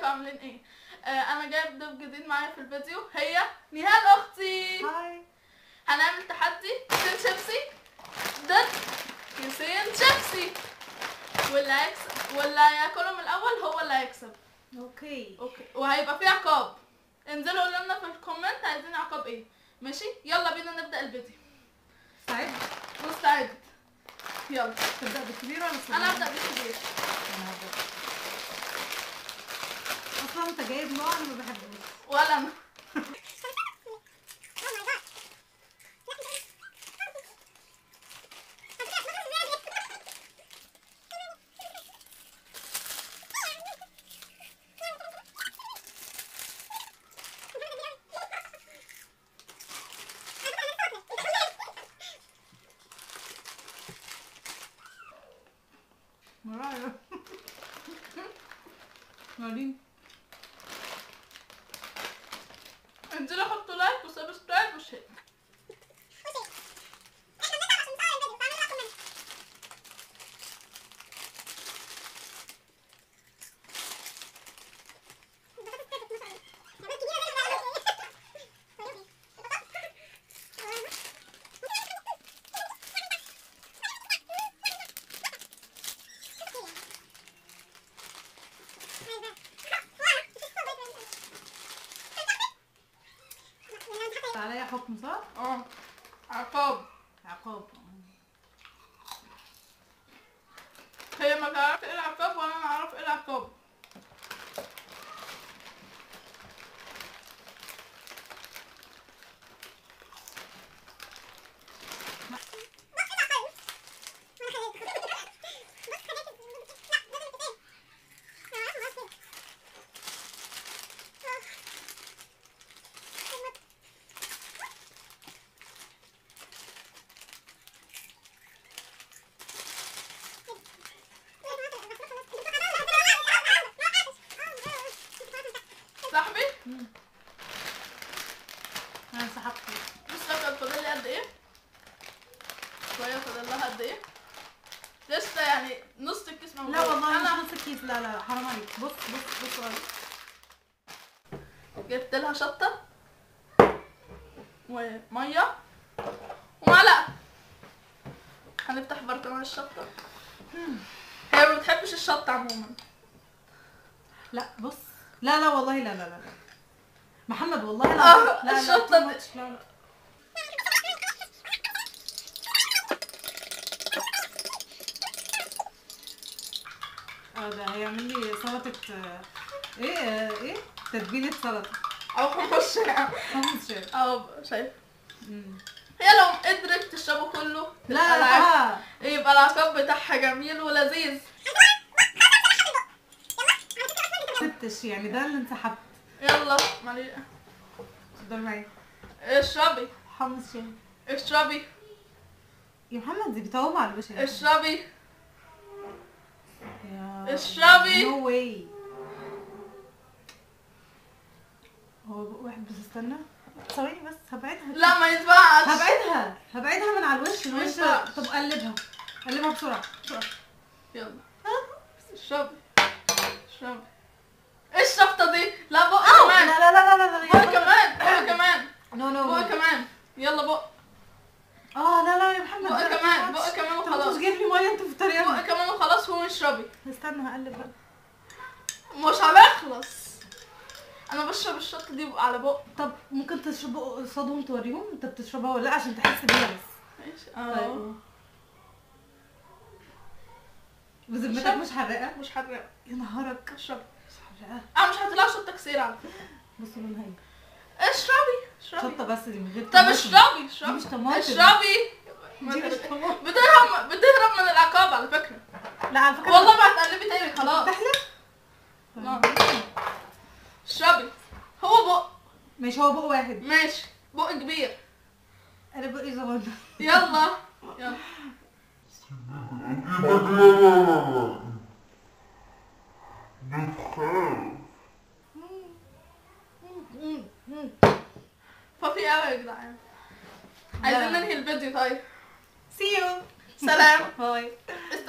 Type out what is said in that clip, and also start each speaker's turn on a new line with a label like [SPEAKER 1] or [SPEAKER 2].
[SPEAKER 1] عاملين ايه آه انا جايب ضيف جديد معايا في الفيديو هي نهال اختي
[SPEAKER 2] هاي
[SPEAKER 1] هنعمل تحدي كيسين شيبسي ضد كيسين شيبسي واللي هيكسب واللي هياكلهم الاول هو اللي هيكسب
[SPEAKER 2] اوكي
[SPEAKER 1] اوكي وهيبقى في عقاب انزلوا قولوا لنا في الكومنت عايزين عقاب ايه ماشي يلا بينا نبدا الفيديو
[SPEAKER 2] سعيد
[SPEAKER 1] مستعد يلا
[SPEAKER 2] تبدا بالكبير ولا الصغير؟
[SPEAKER 1] انا هبدا بالكبير
[SPEAKER 2] انا هبدا اصلا انت جايب نوع انا ما بحبوش
[SPEAKER 1] ولا انا
[SPEAKER 2] مرايا وريني
[SPEAKER 1] انزلوا حطوا لايك وسبسكرايب وشير
[SPEAKER 2] عليا حكم صح؟
[SPEAKER 1] اه عقاب
[SPEAKER 2] عقاب
[SPEAKER 1] هي ما تعرفش ايه العقاب وانا ما اعرف ايه العقاب صاحبي
[SPEAKER 2] انا سحبت
[SPEAKER 1] بص كان فاضل لي قد ايه شويه فاضل لها قد ايه لسه يعني نص الكيس موجود
[SPEAKER 2] لا والله
[SPEAKER 1] انا
[SPEAKER 2] مش نص الكيس لا لا حرام عليك بص بص بص ورا.
[SPEAKER 1] جبت لها شطه وميه ومعلقه هنفتح برطمان الشطه هي ما بتحبش الشطه عموما
[SPEAKER 2] لا بص لا لا والله لا لا لا لا. محمد والله لا
[SPEAKER 1] آه،
[SPEAKER 2] لا لا
[SPEAKER 1] الشطة
[SPEAKER 2] too
[SPEAKER 1] دي.
[SPEAKER 2] much. لا لا اه ده هيعمل لي سلطة آه، ايه آه، ايه تتبيلة سلطة
[SPEAKER 1] او خمس يعني
[SPEAKER 2] خمس شاي
[SPEAKER 1] او شايف
[SPEAKER 2] مم.
[SPEAKER 1] هي لو قدرت تشربه كله
[SPEAKER 2] لا
[SPEAKER 1] تبقى الع-
[SPEAKER 2] لا
[SPEAKER 1] يبقى العقاب بتاعها جميل ولذيذ
[SPEAKER 2] ستش يعني ده اللي انسحبت
[SPEAKER 1] يلا معلش
[SPEAKER 2] اتفضل معايا
[SPEAKER 1] اشربي
[SPEAKER 2] حمص شاي
[SPEAKER 1] اشربي
[SPEAKER 2] يا محمد دي بتعوم على البشر
[SPEAKER 1] اشربي
[SPEAKER 2] يا
[SPEAKER 1] اشربي.
[SPEAKER 2] نو واي هو واحد بس استنى ثواني بس هبعدها
[SPEAKER 1] لا ما ينفعش
[SPEAKER 2] هبعدها هبعدها من على الوش
[SPEAKER 1] ما
[SPEAKER 2] الوش
[SPEAKER 1] ينفعش.
[SPEAKER 2] طب قلبها قلبها بسرعة بسرعة
[SPEAKER 1] يلا اشربي اشربي ايه الشفطة دي؟ لا بق
[SPEAKER 2] لا
[SPEAKER 1] كمان
[SPEAKER 2] لا لا لا لا لا
[SPEAKER 1] بق كمان بق كمان
[SPEAKER 2] نو نو
[SPEAKER 1] بق كمان يلا بق
[SPEAKER 2] اه لا لا يا محمد
[SPEAKER 1] بق
[SPEAKER 2] ده
[SPEAKER 1] كمان
[SPEAKER 2] too much.
[SPEAKER 1] بق كمان
[SPEAKER 2] طب
[SPEAKER 1] وخلاص
[SPEAKER 2] مش جايب لي ميه انت في الطريقة
[SPEAKER 1] بق كمان وخلاص هو اشربي
[SPEAKER 2] استنى هقلب بقى
[SPEAKER 1] مش هنخلص انا بشرب الشطة دي على بق
[SPEAKER 2] طب ممكن تشربوا قصادهم توريهم انت بتشربها ولا لا عشان تحس بيها بس
[SPEAKER 1] ماشي اه
[SPEAKER 2] طيب. بذمتك
[SPEAKER 1] شرب.
[SPEAKER 2] مش حراقة
[SPEAKER 1] مش حراق
[SPEAKER 2] يا نهارك
[SPEAKER 1] اشربي
[SPEAKER 2] مش حراقة
[SPEAKER 1] انا مش هطلع شطة كتير على فكرة
[SPEAKER 2] بصوا لونها ايه
[SPEAKER 1] اشربي اشربي
[SPEAKER 2] شطة بس دي من غير
[SPEAKER 1] طب
[SPEAKER 2] طماطم.
[SPEAKER 1] اشربي اشربي
[SPEAKER 2] مش طماطم.
[SPEAKER 1] اشربي
[SPEAKER 2] دي مش طماطم.
[SPEAKER 1] بتهرب بتهرب من العقاب على فكرة
[SPEAKER 2] لا على فكرة
[SPEAKER 1] والله ما هتقلبي تاني خلاص
[SPEAKER 2] تحلف
[SPEAKER 1] لا. اشربي هو بق
[SPEAKER 2] ماشي هو بق واحد
[SPEAKER 1] ماشي بق كبير
[SPEAKER 2] انا بقي صغير
[SPEAKER 1] يلا يلا ففي قوي يا جدعان عايزين
[SPEAKER 2] لا.
[SPEAKER 1] ننهي الفيديو طيب
[SPEAKER 2] سي يو
[SPEAKER 1] سلام
[SPEAKER 2] باي